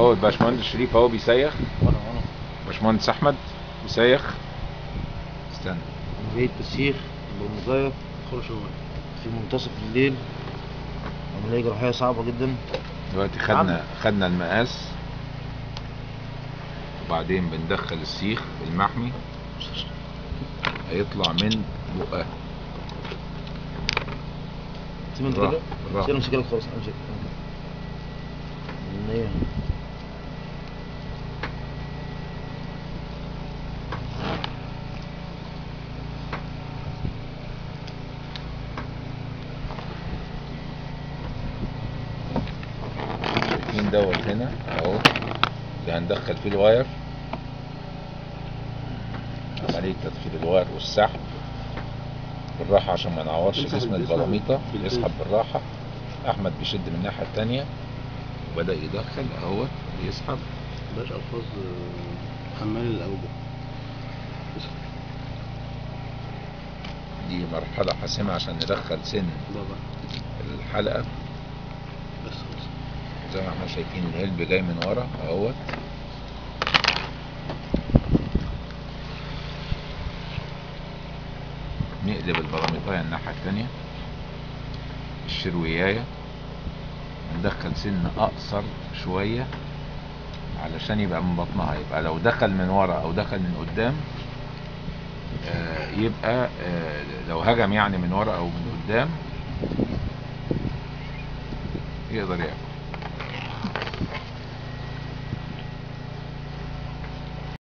اهو الباشمهندس شريف اهو بيسيخ وانا وانا باشمهندس احمد بيسيخ استنى عملية تسييخ بالمزايا خرج هو في منتصف الليل عملية جراحية صعبة جدا دلوقتي خدنا خدنا المقاس وبعدين بندخل السيخ المحمي هيطلع من بقها سيب انت بالراحة، كده بالراحة. سيب امسك لك خلاص امسك ان هي شايفين دوت هنا اهو اللي هندخل فيه الواير عملية تدخيل الواير والسحب بالراحة عشان ما نعورش يمسح جسم الجسم البلاميطة بالإيد. يسحب بالراحة احمد بيشد من الناحية التانية وبدأ يدخل اهوت بيسحب باش الفاظ آه، حمال الاوجه دي مرحلة حاسمة عشان ندخل سن ده بقى الحلقة بس خلاص زي ما احنا شايفين الهلب جاي من ورا اهوت نقلب البراميطاية الناحية التانية الشروياية ندخل سن اقصر شوية علشان يبقى من بطنها يبقى لو دخل من ورا او دخل من قدام آه، يبقى آه، لو هجم يعني من ورا او من قدام يقدر ياكل